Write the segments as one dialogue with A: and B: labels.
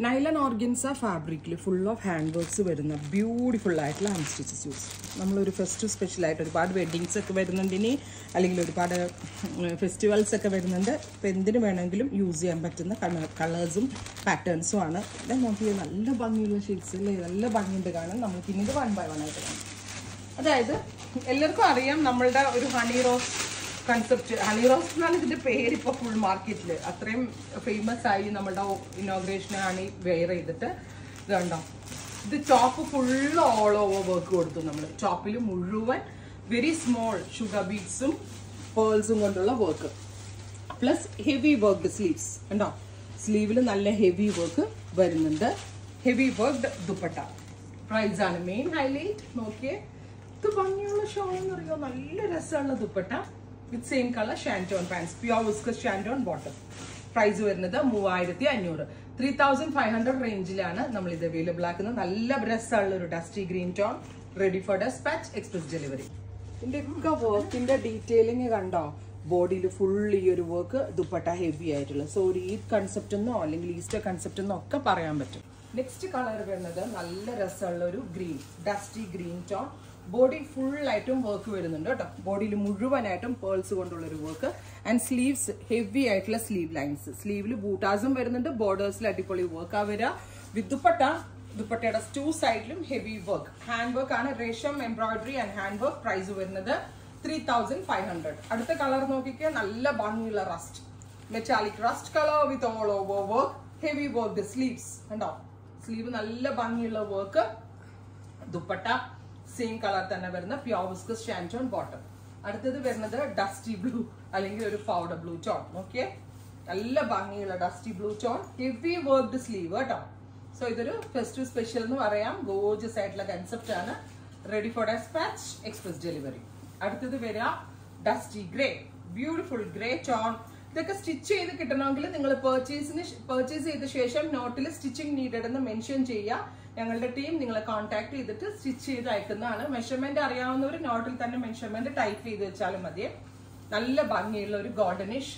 A: നൈലൺ organza ഫാബ്രിക്കിൽ full of hand works വരുന്ന beautiful ആയിട്ടുള്ള ഹാൻഡ് സ്റ്റിച്ചസ് യൂസ് നമ്മളൊരു ഫെസ്റ്റീവ് സ്പെഷ്യലായിട്ട് ഒരുപാട് വെഡ്ഡിങ്സ് ഒക്കെ വരുന്നുണ്ട് ഇനി അല്ലെങ്കിൽ ഒരുപാട് ഫെസ്റ്റിവൽസ് ഒക്കെ വരുന്നുണ്ട് അപ്പോൾ എന്തിനു വേണമെങ്കിലും യൂസ് ചെയ്യാൻ പറ്റുന്ന കളേഴ്സും പാറ്റേൺസും ആണ് ഇത് നോക്കിയത് നല്ല ഭംഗിയുള്ള ഷെയ്ഡ്സ് അല്ലേ നല്ല ഭംഗിയുണ്ട് കാണാൻ നമ്മൾ പിന്നീട് വൺ ബൈ വൺ ആയിട്ട് കാണാം അതായത് എല്ലാവർക്കും അറിയാം നമ്മളുടെ ഒരു honey rose concept honey rose എന്നാണ് ഇതിന്റെ പേര് ഇപ്പോൾ ഫുൾ മാർക്കറ്റിൽ അത്രയും ഫേമസ് ആയി നമ്മളുടെ ഇനോഗ്രേഷൻ ഹണി വെയർ ചെയ്തിട്ട് ഇത് കണ്ടോ ഇത് ചോപ്പ് ഫുൾ ഓൾ ഓവർ വർക്ക് കൊടുത്തു നമ്മൾ ചോപ്പിൽ മുഴുവൻ വെരി സ്മോൾ ഷുഗർ ബീഡ്സും പേൾസും കൊണ്ടുള്ള work plus heavy work sleeves കണ്ടോ സ്ലീവിൽ നല്ല ഹെവി വർക്ക് വരുന്നുണ്ട് ഹെവി വർക്ക് ദുപ്പട്ട പ്രൈസ് ആണ് മെയിൻ ഹൈലൈറ്റ് നോക്കിയേ ഇത് ഭംഗിയുള്ള ഷോൾ എന്ന് പറയുമ്പോൾ നല്ല രസമുള്ള dupatta with same colour shantoon pants pure viscose shantoon bottom price വരുന്നത് മൂവായിരത്തി അഞ്ഞൂറ് ത്രീ തൗസൻഡ് ഫൈവ് ഹൺഡ്രഡ് റേഞ്ചിലാണ് നമ്മൾ ഇത് അവൈലബിൾ ആക്കുന്നത് നല്ല രസമുള്ള ഒരു dusty green tone ready for despatch express delivery ഇതിന്റെ ഒക്കെ വർക്കിന്റെ ഡീറ്റെയിലിംഗ് കണ്ടോ ബോഡിയിൽ ഫുൾ ഈ ഒരു വർക്ക് ദുപ്പട്ട ഹെവി ആയിട്ടുള്ള സോ ഒരു ഈദ് കൺസെപ്റ്റ് എന്നോ അല്ലെങ്കിൽ ഈസ്റ്റർ കൺസെപ്റ്റ് എന്നോ ഒക്കെ പറയാൻ പറ്റും നെക്സ്റ്റ് കളർ വരുന്നത് നല്ല രസമുള്ള ഒരു green dusty green tone body full ആയിട്ടും വർക്ക് വരുന്നുണ്ട് കേട്ടോ ബോഡിയിൽ മുഴുവനായിട്ടും പേൾസ് കൊണ്ടുള്ള ഒരു വർക്ക് ആൻഡ് സ്ലീവ്സ് ഹെവി ആയിട്ടുള്ള സ്ലീവ് ലൈൻസ് സ്ലീവിൽ ബൂട്ടാസും വരുന്നുണ്ട് ബോർഡേഴ്സിൽ അടിപൊളി വർക്ക് ആ വരിക വിത്ത് ദുപ്പട്ട ദുപ്പട്ടയുടെ ടു സൈഡിലും ഹെവി വർക്ക് ഹാൻഡ് വർക്ക് ആണ് റേഷം embroidery and hand work price വരുന്നത് ത്രീ തൗസൻഡ് ഫൈവ് ഹൺഡ്രഡ് അടുത്ത കളർ നോക്കിക്കുക നല്ല ഭംഗിയുള്ള rust metallic rust colour with all over work heavy work sleeves കണ്ടോ സ്ലീവ് നല്ല ഭംഗിയുള്ള വർക്ക് ദുപ്പട്ട സെയിം കളർ തന്നെ വരുന്ന പ്യോർ വിസ്കസ് ഷാൻറ്റോൺ ബോട്ടം അടുത്തത് വരുന്നത് ഡസ്റ്റി ബ്ലൂ അല്ലെങ്കിൽ ഒരു പൗഡർ ബ്ലൂ ടോൺ നോക്കിയേ നല്ല ഭംഗിയുള്ള dusty blue tone heavy worked sleeve കേട്ടോ സോ ഇതൊരു ഫെസ്റ്റീവ് സ്പെഷ്യൽ എന്ന് പറയാം ഗോജസ് ആയിട്ടുള്ള കൺസെപ്റ്റ് ആണ് ready for despatch express delivery അടുത്തത് വരിക dusty grey beautiful grey tone ഇതൊക്കെ സ്റ്റിച്ച് ചെയ്ത് കിട്ടണമെങ്കിൽ നിങ്ങൾ പെർച്ചേസിന് പെർച്ചേസ് ചെയ്ത ശേഷം നോട്ടിൽ സ്റ്റിച്ചിങ് നീഡഡ് എന്ന് മെൻഷൻ ചെയ്യുക ഞങ്ങളുടെ ടീം നിങ്ങളെ കോൺടാക്ട് ചെയ്തിട്ട് സ്റ്റിച്ച് ചെയ്ത് അയക്കുന്നതാണ് മെഷർമെന്റ് അറിയാവുന്നവർ നോട്ടിൽ തന്നെ മെഷർമെന്റ് ടൈപ്പ് ചെയ്ത് വെച്ചാലും മതിയെ നല്ല ഭംഗിയുള്ള ഒരു ഗോൾഡനിഷ്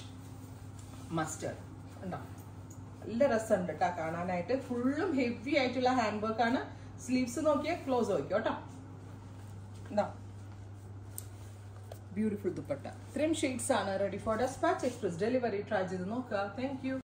A: മസ്റ്റേർഡ് ഉണ്ടോ നല്ല രസമുണ്ട് കേട്ടോ കാണാനായിട്ട് ഫുള്ളും ഹെവി ആയിട്ടുള്ള ഹാൻഡ് വർക്ക് ആണ് സ്ലീവ്സ് നോക്കിയാൽ ക്ലോസ് നോക്കിയോ കേട്ടോ എന്താ ബ്യൂട്ടിഫുൾ ദുപ്പട്ട ഇത്രയും ഷെയ്ഡ്സ് ആണ് ready for despatch express delivery try ചെയ്ത് നോക്കുക താങ്ക് യു